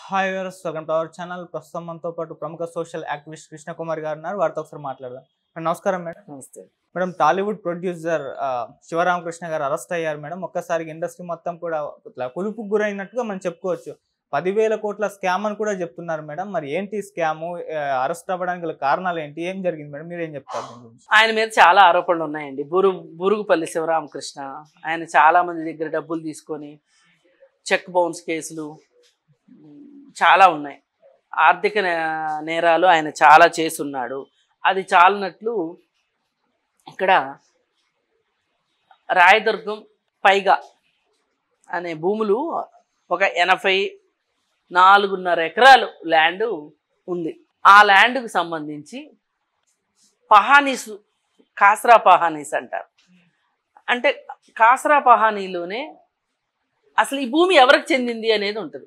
Hi viewers welcome to our channel ప్రస్తుతం మనతో పాటు ప్రముఖ సోషల్ యాక్టివిస్ట్ కృష్ణ కుమార్ గారు ఉన్నారు వారితో ఒకసారి మాట్లాడదాం మేడం, నమస్కారం మేడం నమస్తే మేడం టాలీవుడ్ ప్రొడ్యూసర్ ఆ, శివరామకృష్ణ గారు అరెస్ట్ అయ్యారు మేడం ఒక్కసారి ఇండస్ట్రీ మొత్తం కూడా ఇట్లా కులుపుకు గురైనట్టుగా మనం చెప్పుకోవచ్చు పదివేల కోట్ల స్కామ్ అని కూడా చెప్తున్నారు మేడం మరి ఏంటి స్కామ్ అరెస్ట్ అవ్వడానికి గల కారణాలు ఏంటి ఏం జరిగింది మేడం మీరు ఏం చెప్తారు దీని గురించి ఆయన మీద చాలా ఆరోపణలు ఉన్నాయండి బురు బురుగుపల్లి శివరామకృష్ణ ఆయన చాలా మంది దగ్గర డబ్బులు తీసుకొని చెక్ బౌన్స్ కేసులు ఉమ్, చాలా ఉన్నాయి ఆర్థిక నే- నేరాలు ఆయన చాలా చేసున్నాడు అది చాలినట్లు ఇక్కడ రాయదుర్గం పైగా అనే భూములు ఒక ఎనభై నాలుగున్నర ఎకరాలు ల్యాండ్ ఉంది ఆ ల్యాండ్కు సంబంధించి పహానీస్ కాసరా పహానీస్ అంటారు అంటే కాసరా పహానీలోనే అసలు ఈ భూమి ఎవరికి చెందింది అనేది ఉంటుంది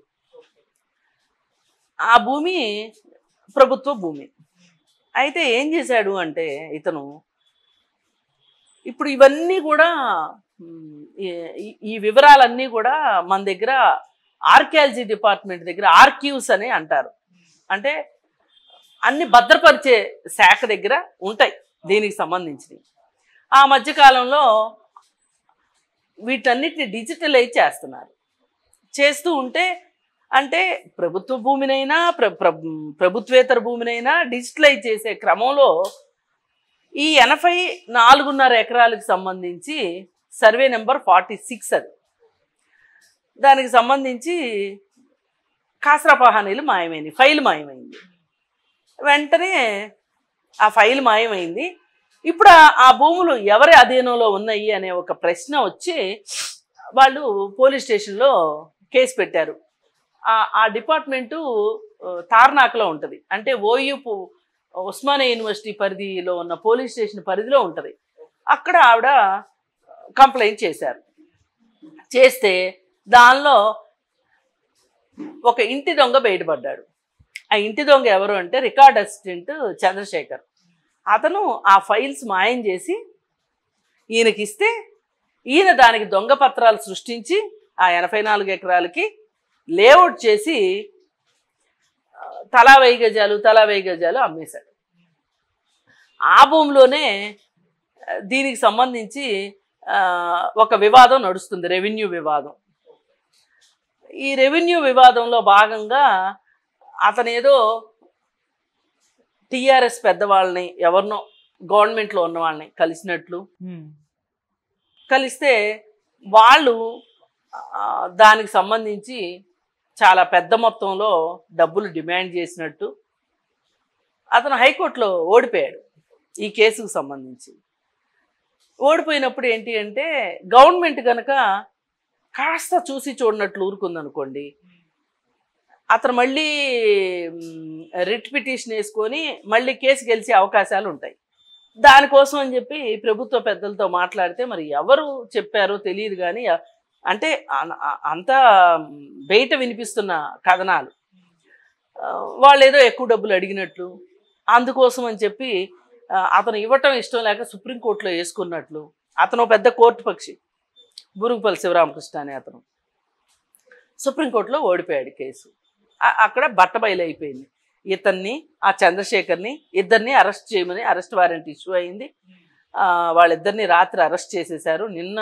ఆ భూమి ప్రభుత్వ భూమి అయితే ఏం చేశాడు అంటే ఇతను ఇప్పుడు ఇవన్నీ కూడా మ్, ఈ- ఈ- ఈ వివరాలన్నీ కూడా మన దగ్గర ఆర్కియాలజీ డిపార్ట్మెంట్ దగ్గర ఆర్క్యూస్ అని అంటారు అంటే అన్ని భద్రపరిచే శాఖ దగ్గర ఉంటాయి దీనికి సంబంధించినవి ఆ మధ్యకాలంలో వీటన్నిటిని డిజిటలైజ్ చేస్తున్నారు చేస్తూ ఉంటే అంటే ప్రభుత్వ భూమినైనా ప్ర ప్ర- ప్రభుత్వేతర భూమినైనా డిజిటలైజ్ చేసే క్రమంలో ఈ ఎనభై నాలుగున్నర ఎకరాలకు సంబంధించి సర్వే నెంబర్ ఫార్టీ సిక్స్ అది దానికి సంబంధించి కాసరా పహానీలు మాయమైంది ఫైల్ మాయమైంది వెంటనే ఆ ఫైల్ మాయమైంది ఇప్పుడు ఆ- ఆ భూములు ఎవరి అధీనంలో ఉన్నాయి అనే ఒక ప్రశ్న వచ్చి వాళ్ళు పోలీస్ స్టేషన్లో కేసు పెట్టారు ఆ- ఆ డిపార్ట్మెంటు ఆ, తార్నాకలో ఉంటుంది అంటే ఓయూ పు- ఉస్మానియా యూనివర్సిటీ పరిధిలో ఉన్న పోలీస్ స్టేషన్ పరిధిలో ఉంటుంది అక్కడ ఆవిడ కంప్లైంట్ చేశారు చేస్తే దానిలో ఒక ఇంటి దొంగ బయటపడ్డాడు ఆ ఇంటి దొంగ ఎవరు అంటే రికార్డ్ అసిస్టెంట్ చంద్రశేఖర్ అతను ఆ ఫైల్స్ మాయం చేసి ఈయనకి ఇస్తే ఈయన దానికి దొంగ పత్రాలు సృష్టించి ఆ ఎనభై నాలుగు ఎకరాలకి లేఅవుట్ చేసి ఆ, తలా వెయ్యి గజాలు తలా వెయ్యి గజాలు అమ్మేశాడు ఆ భూమిలోనే ఆ, దీనికి సంబంధించి ఆ, ఒక వివాదం నడుస్తుంది రెవెన్యూ వివాదం ఈ రెవెన్యూ వివాదంలో భాగంగా అతను ఏదో టీఆర్ఎస్ పెద్దవాళ్ళని ఎవరినో గవర్నమెంట్లో ఉన్న వాళ్ళని కలిసినట్లు హ్మ్. కలిస్తే వాళ్ళు ఆ, దానికి సంబంధించి చాలా పెద్ద మొత్తంలో డబ్బులు డిమాండ్ చేసినట్టు అతను హైకోర్టులో ఓడిపోయాడు ఈ కేసుకు సంబంధించి ఓడిపోయినప్పుడు ఏంటి అంటే గవర్నమెంట్ కనుక కాస్త చూసి చూడనట్లు ఊరుకుందనుకోండి అతను మళ్ళీ రిట్ పిటిషన్ వేసుకొని మళ్ళీ కేసు గెలిచే అవకాశాలు ఉంటాయి దానికోసం అని చెప్పి ప్రభుత్వ పెద్దలతో మాట్లాడితే మరి ఎవరు చెప్పారో తెలియదు కానీ అంటే అన- అ- అంత బయట వినిపిస్తున్న కథనాలు ఆ, వాళ్ళు ఏదో ఎక్కువ డబ్బులు అడిగినట్లు అందుకోసం అని చెప్పి ఆ, అతను ఇవ్వటం ఇష్టం లేక సుప్రీంకోర్టులో వేసుకున్నట్లు అతను పెద్ద కోర్టు పక్షి బురుగుపల్లి శివరామకృష్ణ అనే అతను సుప్రీంకోర్టులో ఓడిపోయాడు కేసు ఆ- అక్కడ బట్టబయలు అయిపోయింది ఇతన్ని ఆ చంద్రశేఖర్ని ఇద్దరిని అరెస్ట్ చేయమని అరెస్ట్ వారెంట్ ఇష్యూ అయింది ఆ, వాళ్ళిద్దరిని రాత్రి అరెస్ట్ చేసేశారు నిన్న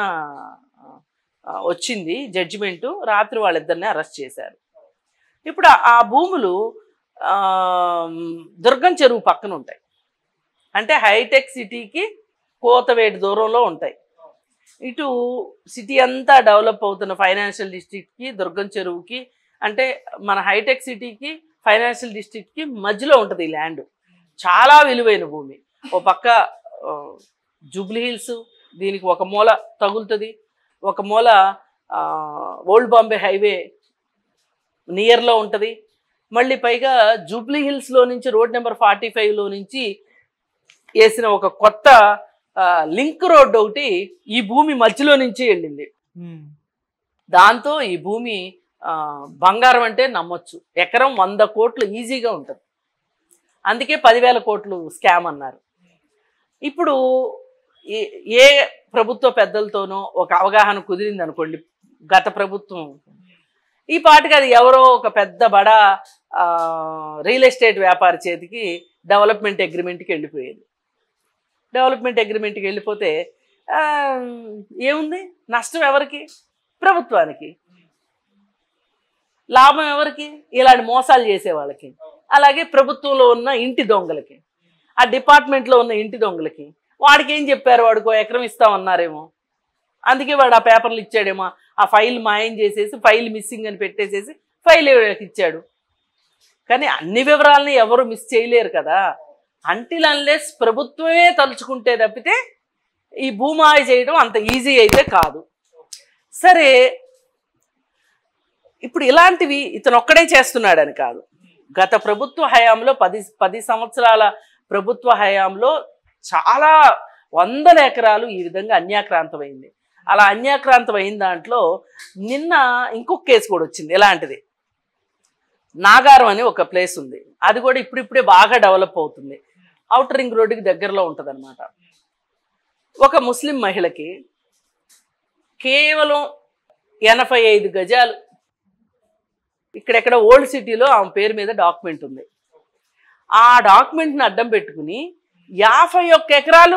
ఆ, వచ్చింది జడ్జిమెంటు రాత్రి వాళ్ళిద్దరిని అరెస్ట్ చేశారు ఇప్పుడు ఆ- ఆ భూములు ఆ, దుర్గం చెరువు పక్కన ఉంటాయి అంటే హైటెక్ సిటీకి కోతవేటి దూరంలో ఉంటాయి ఇటు సిటీ అంతా డెవలప్ అవుతున్న ఫైనాన్షియల్ డిస్ట్రిక్ట్కి దుర్గం చెరువుకి అంటే మన హైటెక్ సిటీకి ఫైనాన్షియల్ డిస్ట్రిక్ట్కి మధ్యలో ఉంటుంది ఈ ల్యాండ్ చాలా విలువైన భూమి ఓ పక్క ఆ, జూబ్లీ హిల్స్ దీనికి ఒక మూల తగులుతుంది ఒక మూల ఆ, ఓల్డ్ బాంబే హైవే నియర్లో ఉంటుంది మళ్ళీ పైగా జూబ్లీ హిల్స్లో నుంచి రోడ్ నెంబర్ ఫార్టీ ఫైవ్లో నుంచి వేసిన ఒక కొత్త ఆ, లింక్ రోడ్ ఒకటి ఈ భూమి మధ్యలో నుంచి వెళ్ళింది హ్మ్. దాంతో ఈ భూమి ఆ, బంగారం అంటే నమ్మొచ్చు ఎకరం వంద కోట్లు ఈజీగా ఉంటుంది అందుకే పదివేల కోట్లు స్కామ్ అన్నారు ఇప్పుడు ఏ ఏ ప్రభుత్వ పెద్దలతోనో ఒక అవగాహన కుదిరింది అనుకోండి గత ప్రభుత్వం ఈ పాటికి అది ఎవరో ఒక పెద్ద బడా ఆ, రియల్ ఎస్టేట్ వ్యాపారి చేతికి డెవలప్మెంట్ అగ్రిమెంట్కి వెళ్ళిపోయేది డెవలప్మెంట్ అగ్రిమెంట్కి వెళ్ళిపోతే ఆ, ఏముంది నష్టం ఎవరికి ప్రభుత్వానికి లాభం ఎవరికి ఇలాంటి మోసాలు చేసే వాళ్ళకి అలాగే ప్రభుత్వంలో ఉన్న ఇంటి దొంగలకి ఆ డిపార్ట్మెంట్లో ఉన్న ఇంటి దొంగలకి వాడికి ఏం చెప్పారు వాడికి ఓ ఎకరం ఇస్తామన్నారేమో అందుకే వాడు ఆ పేపర్లు ఇచ్చాడేమో ఆ ఫైల్ మాయం చేసేసి ఫైల్ మిస్సింగ్ అని పెట్టేసేసి ఫైల్ వీళ్ళకి ఇచ్చాడు కానీ అన్ని వివరాలని ఎవరు మిస్ చేయలేరు కదా అంటిల్ అన్లెస్ ప్రభుత్వమే తలుచుకుంటే తప్పితే ఈ భూమాయ చేయడం అంత ఈజీ అయితే కాదు సరే ఇప్పుడు ఇలాంటివి ఇతను ఒక్కడే చేస్తున్నాడని కాదు గత ప్రభుత్వ హయాంలో పది పది సంవత్సరాల ప్రభుత్వ హయాంలో చాలా వందల ఎకరాలు ఈ విధంగా అన్యాక్రాంతమైంది అలా అన్యాక్రాంతం అయిన దాంట్లో నిన్న ఇంకొక కేసు కూడా వచ్చింది ఎలాంటిది నాగారం అని ఒక ప్లేస్ ఉంది అది కూడా ఇప్పుడిప్పుడే బాగా డెవలప్ అవుతుంది అవుటర్ రింగ్ రోడ్డుకి దగ్గరలో ఉంటుంది ఒక ముస్లిం మహిళకి కేవలం ఎనభై ఐదు గజాలు ఇక్కడెక్కడ ఓల్డ్ సిటీలో ఆమె పేరు మీద డాక్యుమెంట్ ఉంది ఆ డాక్యుమెంట్ని అడ్డం పెట్టుకుని యాభై ఒక్క ఎకరాలు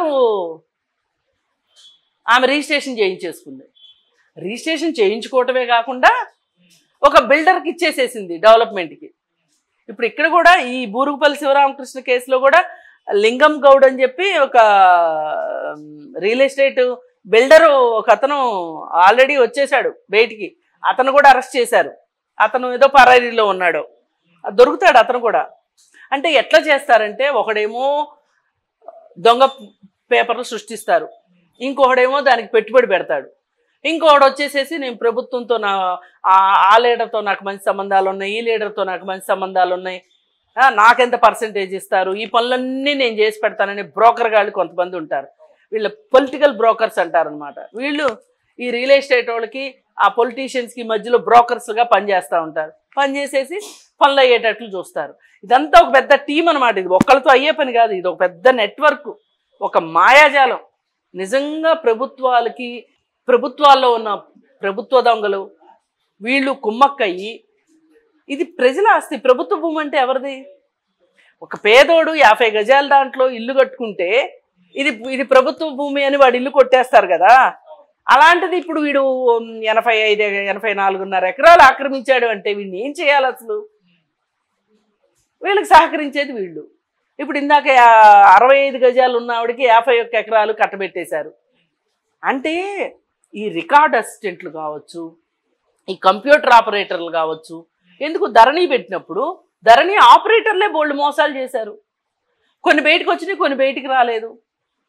ఆమె రిజిస్ట్రేషన్ చేయించేసుకుంది రిజిస్ట్రేషన్ చేయించుకోవటమే కాకుండా ఒక బిల్డర్కి ఇచ్చేసేసింది డెవలప్మెంట్కి ఇప్పుడు ఇక్కడ కూడా ఈ బూరుగుపల్లి శివరామకృష్ణ కేసులో కూడా లింగం గౌడ్ అని చెప్పి ఒక రియల్ ఎస్టేట్ బిల్డరు ఒక అతను ఆల్రెడీ వచ్చేసాడు బయటికి అతను కూడా అరెస్ట్ చేశారు అతను ఏదో పరారీలో ఉన్నాడు దొరుకుతాడు అతను కూడా అంటే ఎట్లా చేస్తారంటే ఒకడేమో దొంగ పేపర్లు సృష్టిస్తారు ఇంకొకడేమో దానికి పెట్టుబడి పెడతాడు ఇంకొకడు వచ్చేసేసి నేను ప్రభుత్వంతో నా ఆ- ఆ లీడర్తో నాకు మంచి సంబంధాలు ఉన్నాయి ఈ లీడర్తో నాకు మంచి సంబంధాలు ఉన్నాయి ఆ, నాకెంత పర్సంటేజ్ ఇస్తారు ఈ పనులన్నీ నేను చేసి పెడతానని బ్రోకర్ గాళ్ళు కొంతమంది ఉంటారు వీళ్ళ పొలిటికల్ బ్రోకర్స్ అంటారనమాట వీళ్ళు ఈ రియల్ ఎస్టేట్ వాళ్ళకి ఆ పొలిటీషియన్స్కి మధ్యలో బ్రోకర్స్గా పనిచేస్తూ ఉంటారు పనిచేసేసి పనులు అయ్యేటట్లు చూస్తారు ఇదంతా ఒక పెద్ద టీం అనమాట ఇది ఒక్కళ్ళతో అయ్యే పని కాదు ఇది ఒక పెద్ద నెట్వర్క్ ఒక మాయాజాలం నిజంగా ప్రభుత్వాలకి ప్రభుత్వాల్లో ఉన్న ప్రభుత్వ దొంగలు వీళ్ళు కుమ్మక్కయ్యి ఇది ప్రజల ఆస్తి ప్రభుత్వ భూమి అంటే ఎవరిది ఒక పేదోడు యాభై గజాల దాంట్లో ఇల్లు కట్టుకుంటే ఇది ఇది ప్రభుత్వ భూమి అని వాడు ఇల్లు కొట్టేస్తారు కదా అలాంటిది ఇప్పుడు వీడు ఎనభై ఐదు ఎనభై నాలుగున్నర ఎకరాలు ఆక్రమించాడు అంటే వీడిని ఏం చేయాలి అసలు వీళ్ళకి సహకరించేది వీళ్ళు ఇప్పుడు ఇందాక యా- అరవై ఐదు గజాలు ఉన్న ఆవిడకి యాభై ఒక్క ఎకరాలు కట్టబెట్టేశారు అంటే ఈ రికార్డ్ అసిస్టెంట్లు కావచ్చు ఈ కంప్యూటర్ ఆపరేటర్లు కావచ్చు ఎందుకు ధరణి పెట్టినప్పుడు ధరణి ఆపరేటర్లే బోల్డ్ మోసాలు చేశారు కొన్ని బయటకు వచ్చినాయి కొన్ని బయటికి రాలేదు